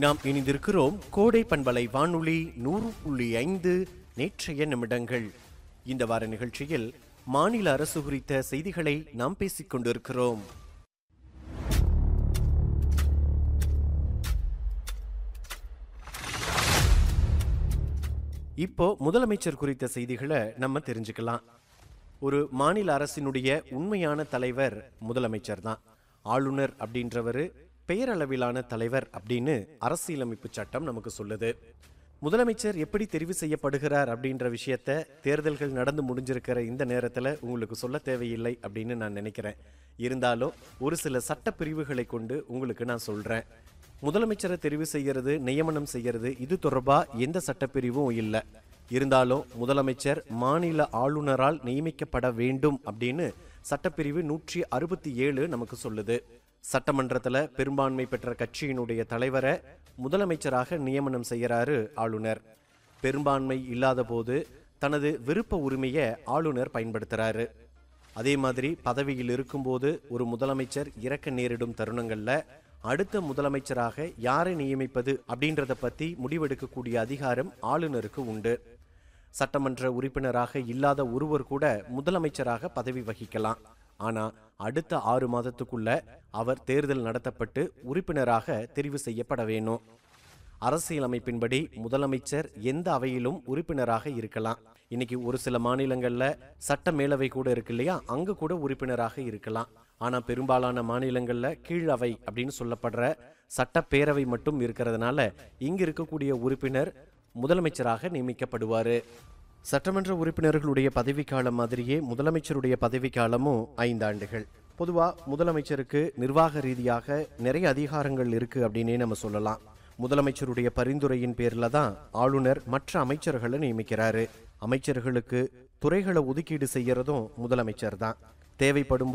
நாம் இணைந்திருக்கிறோம் கோடை பண்பலை வானொலி நூறு புள்ளி ஐந்து நேற்றைய நிமிடங்கள் இந்த வார நிகழ்ச்சியில் மாநில அரசு குறித்த செய்திகளை நாம் பேசிக் கொண்டிருக்கிறோம் இப்போ முதலமைச்சர் குறித்த செய்திகளை நம்ம தெரிஞ்சுக்கலாம் ஒரு மாநில அரசினுடைய உண்மையான தலைவர் முதலமைச்சர் தான் ஆளுநர் அப்படின்றவர் பெயரளவிலான தலைவர் அப்படின்னு அரசியலமைப்பு சட்டம் நமக்கு சொல்லுது முதலமைச்சர் எப்படி தெரிவு செய்யப்படுகிறார் அப்படின்ற விஷயத்த தேர்தல்கள் நடந்து முடிஞ்சிருக்கிற இந்த நேரத்தில் உங்களுக்கு சொல்ல தேவையில்லை அப்படின்னு நான் நினைக்கிறேன் இருந்தாலும் ஒரு சில சட்ட பிரிவுகளை கொண்டு உங்களுக்கு நான் சொல்றேன் முதலமைச்சரை தெரிவு செய்யறது நியமனம் செய்யறது இது தொடர்பா எந்த சட்டப்பிரிவும் இல்லை இருந்தாலும் முதலமைச்சர் மாநில ஆளுநரால் நியமிக்கப்பட வேண்டும் அப்படின்னு சட்டப்பிரிவு நூற்றி அறுபத்தி ஏழு நமக்கு சொல்லுது சட்டமன்றத்துல பெரும்பான்மை பெற்ற கட்சியினுடைய தலைவரை முதலமைச்சராக நியமனம் செய்யறாரு ஆளுநர் பெரும்பான்மை இல்லாத போது தனது விருப்ப உரிமையை ஆளுநர் பயன்படுத்துறாரு அதே மாதிரி பதவியில் இருக்கும்போது ஒரு முதலமைச்சர் இறக்க நேரிடும் தருணங்கள்ல அடுத்த முதலமைச்சராக யாரை நியமிப்பது அப்படின்றத பத்தி முடிவெடுக்கக்கூடிய அதிகாரம் ஆளுநருக்கு உண்டு சட்டமன்ற உறுப்பினராக இல்லாத ஒருவர் கூட முதலமைச்சராக பதவி வகிக்கலாம் ஆனா அடுத்த ஆறு மாதத்துக்குள்ள அவர் தேர்தல் நடத்தப்பட்டு உறுப்பினராக தெரிவு செய்யப்பட வேணும் அரசியலமைப்பின்படி முதலமைச்சர் எந்த அவையிலும் உறுப்பினராக இருக்கலாம் இன்னைக்கு ஒரு சில மாநிலங்கள்ல சட்ட மேலவை கூட இருக்கு இல்லையா அங்க கூட உறுப்பினராக இருக்கலாம் ஆனா பெரும்பாலான மாநிலங்கள்ல கீழ் அவை அப்படின்னு சொல்லப்படுற சட்டப்பேரவை மட்டும் இருக்கிறதுனால இங்க இருக்கக்கூடிய உறுப்பினர் முதலமைச்சராக நியமிக்கப்படுவாரு சட்டமன்ற உறுப்பினர்களுடைய பதவிக்காலம் மாதிரியே முதலமைச்சருடைய பதவிக்காலமும் ஐந்தாண்டுகள் பொதுவா முதலமைச்சருக்கு நிர்வாக ரீதியாக நிறைய அதிகாரங்கள் இருக்கு அப்படின்னே நம்ம சொல்லலாம் முதலமைச்சருடைய பரிந்துரையின் பேர்ல தான் ஆளுநர் மற்ற அமைச்சர்களை நியமிக்கிறாரு அமைச்சர்களுக்கு துறைகளை ஒதுக்கீடு செய்யறதும் முதலமைச்சர் தான் தேவைப்படும்